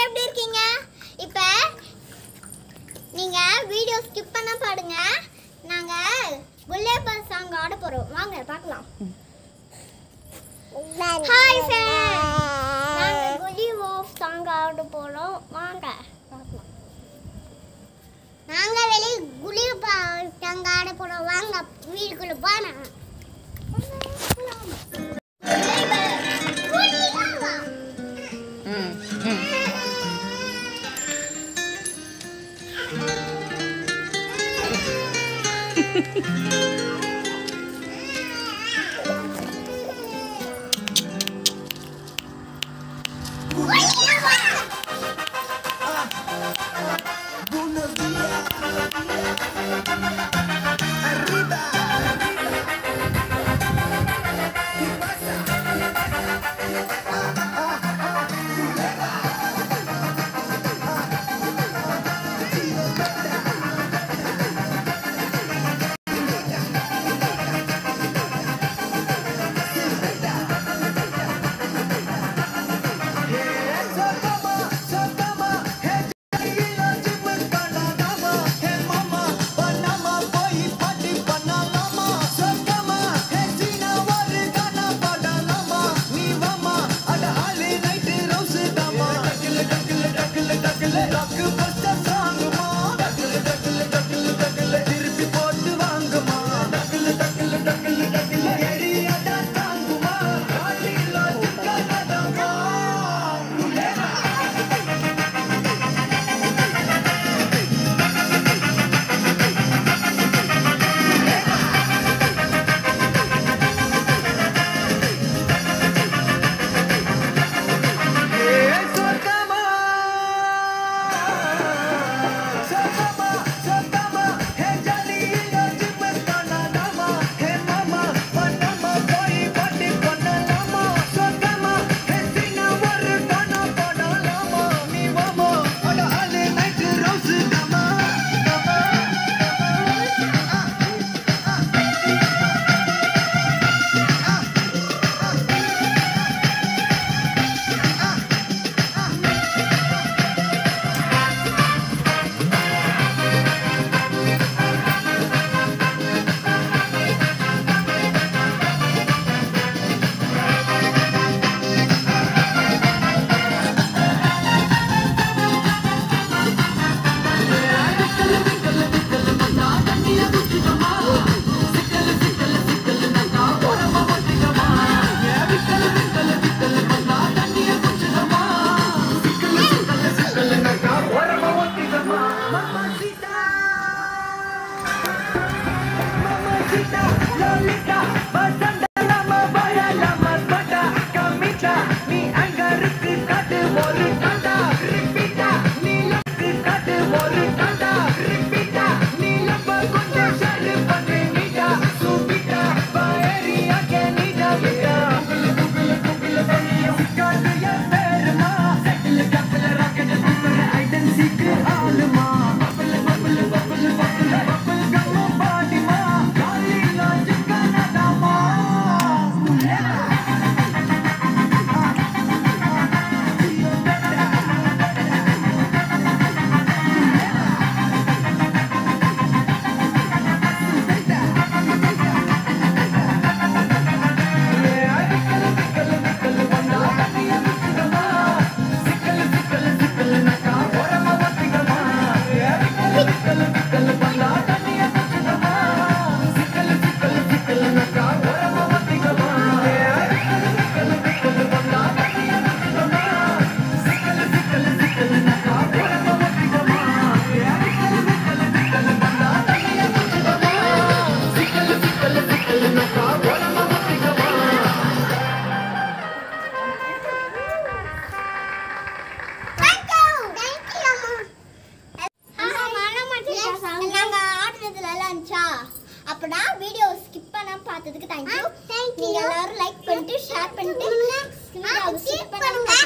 எப்படி இருக்கீங்க இப்போ நீங்க வீடியோ ஸ்கிப் பண்ண பாடுங்க நாங்க குல்லேப்பா சாங் ஆட போறோம் வாங்க பார்க்கலாம் ஹாய் ஃப்ரெண்ட் நாங்க குலி ஓஃப் சாங் ஆட போறோம் வாங்க பார்க்கலாம் நாங்க வெளிய குலி சாங் ஆட போறோம் வாங்க வீட்டுக்குள்ள போனா ம் ம் அப்பனா வீடியோ ஸ்கிப் பண்ணாம பார்த்ததுக்கு தேங்க்யூ நீங்க எல்லாரும் லைக் பண்ணிட்டு ஷேர் பண்ணிட்டு வீடியோவை ஸ்கிப் பண்ணாம